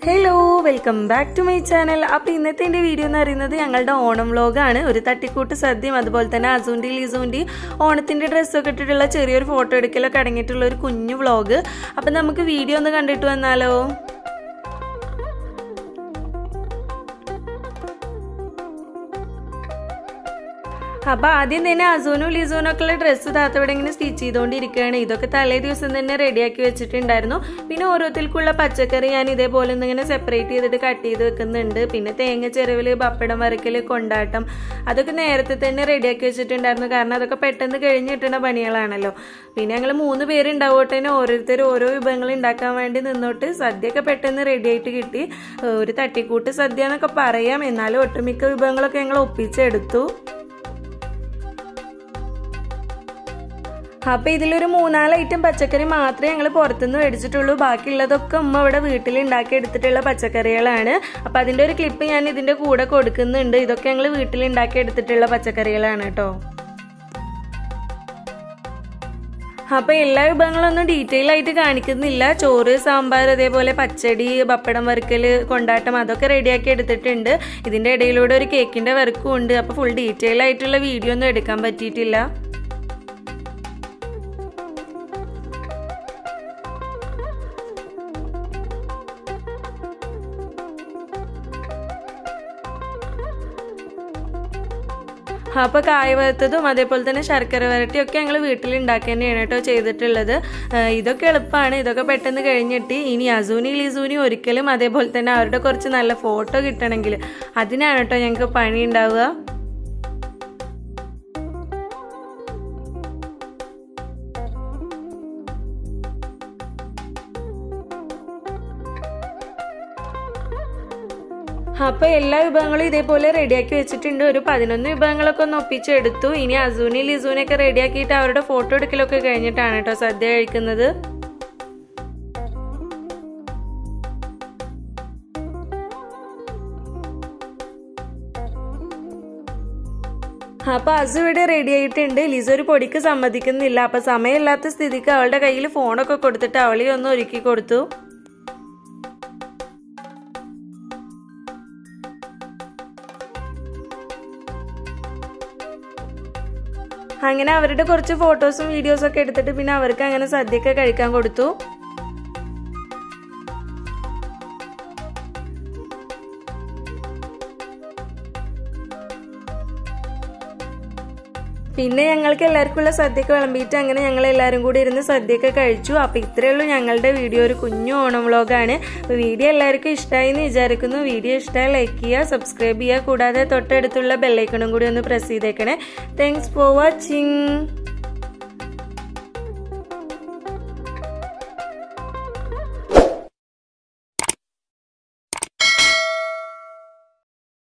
hello welcome back to my channel അപ്പോൾ ഇന്നത്തെ എൻ്റെ വീഡിയോ എന്ന് പറയുന്നത് ഞങ്ങളുടെ ഓണം വ്ലോഗാണ് ഒരു തട്ടിക്കൂട്ട് സദ്യയും അതുപോലെ തന്നെ അസൂൻ്റെ ലീസൂൻ്റെ ഓണത്തിൻ്റെ ഡ്രസ്സൊക്കെ ഇട്ടിട്ടുള്ള ചെറിയൊരു ഫോട്ടോ എടുക്കലൊക്കെ അടങ്ങിയിട്ടുള്ള ഒരു കുഞ്ഞു വ്ലോഗ് അപ്പം നമുക്ക് വീഡിയോ ഒന്ന് കണ്ടിട്ട് വന്നാലോ അപ്പൊ ആദ്യം തന്നെ അസൂനും ലിസൂനും ഒക്കെ ഉള്ള ഡ്രസ്സ് താത്ത ഇവിടെ ഇങ്ങനെ സ്റ്റിച്ച് ചെയ്തുകൊണ്ടിരിക്കുകയാണ് ഇതൊക്കെ തലേ ദിവസം തന്നെ റെഡിയാക്കി വെച്ചിട്ടുണ്ടായിരുന്നു പിന്നെ ഓരോരുത്തർക്കുള്ള പച്ചക്കറി ഞാൻ ഇതേപോലെ ഒന്ന് ഇങ്ങനെ സെപ്പറേറ്റ് ചെയ്തിട്ട് കട്ട് ചെയ്ത് വെക്കുന്നുണ്ട് പിന്നെ തേങ്ങ ചെരവില് പപ്പടം വരക്കല് കൊണ്ടാട്ടം അതൊക്കെ നേരത്തെ തന്നെ റെഡിയാക്കി വെച്ചിട്ടുണ്ടായിരുന്നു കാരണം അതൊക്കെ പെട്ടെന്ന് കഴിഞ്ഞ് കിട്ടുന്ന പണികളാണല്ലോ പിന്നെ ഞങ്ങൾ മൂന്ന് പേരുണ്ടാവോട്ടെ തന്നെ ഓരോരുത്തർ ഓരോ വിഭവങ്ങൾ ഉണ്ടാക്കാൻ വേണ്ടി നിന്നോട്ട് സദ്യയൊക്കെ പെട്ടെന്ന് റെഡി ആയിട്ട് കിട്ടി ഒരു തട്ടിക്കൂട്ട് സദ്യ എന്നൊക്കെ പറയാം എന്നാലും ഒട്ടുമിക്ക വിഭവങ്ങളൊക്കെ ഞങ്ങൾ ഒപ്പിച്ചെടുത്തു അപ്പൊ ഇതിലൊരു മൂന്നാല് ഐറ്റം പച്ചക്കറി മാത്രമേ ഞങ്ങൾ പുറത്തുനിന്ന് മേടിച്ചിട്ടുള്ളൂ ബാക്കിയുള്ളതൊക്കെ ഉമ്മ ഇവിടെ വീട്ടിൽ ഉണ്ടാക്കി എടുത്തിട്ടുള്ള പച്ചക്കറികളാണ് അപ്പൊ അതിന്റെ ഒരു ക്ലിപ്പ് ഞാൻ ഇതിന്റെ കൂടെ കൊടുക്കുന്നുണ്ട് ഇതൊക്കെ ഞങ്ങൾ വീട്ടിൽ ഉണ്ടാക്കി എടുത്തിട്ടുള്ള പച്ചക്കറികളാണ് കേട്ടോ അപ്പൊ എല്ലാ വിഭവങ്ങളൊന്നും ഡീറ്റെയിൽ ആയിട്ട് കാണിക്കുന്നില്ല ചോറ് സാമ്പാർ അതേപോലെ പച്ചടി പപ്പടം വറുക്കല് കൊണ്ടാട്ടം അതൊക്കെ റെഡിയാക്കി എടുത്തിട്ടുണ്ട് ഇതിന്റെ ഇടയിലൂടെ ഒരു കേക്കിന്റെ വർക്കും ഉണ്ട് അപ്പൊ ഫുൾ ഡീറ്റെയിൽ ആയിട്ടുള്ള വീഡിയോ ഒന്നും എടുക്കാൻ പറ്റിയിട്ടില്ല അപ്പോൾ കായ വറുത്തതും അതേപോലെ തന്നെ ശർക്കര വരട്ടിയും ഒക്കെ ഞങ്ങൾ വീട്ടിൽ ഉണ്ടാക്കി തന്നെയാണ് കേട്ടോ ചെയ്തിട്ടുള്ളത് ഇതൊക്കെ എളുപ്പമാണ് ഇതൊക്കെ പെട്ടെന്ന് കഴിഞ്ഞിട്ട് ഇനി അസൂനി ലിസൂനി ഒരിക്കലും അതേപോലെ തന്നെ അവരുടെ കുറച്ച് നല്ല ഫോട്ടോ കിട്ടണമെങ്കിൽ അതിനാണ് കേട്ടോ ഞങ്ങൾക്ക് പണി ഉണ്ടാവുക അപ്പൊ എല്ലാ വിഭവങ്ങളും ഇതേപോലെ റെഡിയാക്കി വെച്ചിട്ടുണ്ട് ഒരു പതിനൊന്ന് വിഭവങ്ങളൊക്കെ ഒന്ന് ഒപ്പിച്ചെടുത്തു ഇനി അസൂനി ലിസൂനൊക്കെ റെഡിയാക്കിയിട്ട് അവരുടെ ഫോട്ടോ എടുക്കലൊക്കെ കഴിഞ്ഞിട്ടാണ് കേട്ടോ സദ്യ കഴിക്കുന്നത് അപ്പൊ അസു ഇവിടെ റെഡി ആയിട്ടുണ്ട് ലിസ ഒരു പൊടിക്ക് സമ്മതിക്കുന്നില്ല അപ്പൊ സമയമില്ലാത്ത സ്ഥിതിക്ക് അവളുടെ കയ്യിൽ ഫോണൊക്കെ കൊടുത്തിട്ട് അവളെ ഒന്ന് ഒരുക്കി കൊടുത്തു അങ്ങനെ അവരുടെ കുറച്ച് ഫോട്ടോസും വീഡിയോസും ഒക്കെ എടുത്തിട്ട് പിന്നെ അവർക്ക് അങ്ങനെ സദ്യയൊക്കെ കഴിക്കാൻ കൊടുത്തു പിന്നെ ഞങ്ങൾക്ക് എല്ലാവർക്കുള്ള സദ്യയൊക്കെ വിളമ്പിയിട്ട് അങ്ങനെ ഞങ്ങൾ എല്ലാവരും കൂടി ഇരുന്ന് സദ്യയൊക്കെ കഴിച്ചു അപ്പോൾ ഇത്രയേ ഉള്ളൂ ഞങ്ങളുടെ വീഡിയോ ഒരു കുഞ്ഞു ഓണം വ്ളോഗാണ് അപ്പോൾ വീഡിയോ എല്ലാവർക്കും ഇഷ്ടമായി എന്ന് വിചാരിക്കുന്നു വീഡിയോ ഇഷ്ടമായി ലൈക്ക് ചെയ്യുക സബ്സ്ക്രൈബ് ചെയ്യുക കൂടാതെ തൊട്ടടുത്തുള്ള ബെല്ലൈക്കണും കൂടി ഒന്ന് പ്രസ് ചെയ്തേക്കണേ താങ്ക്സ് ഫോർ വാച്ചിങ്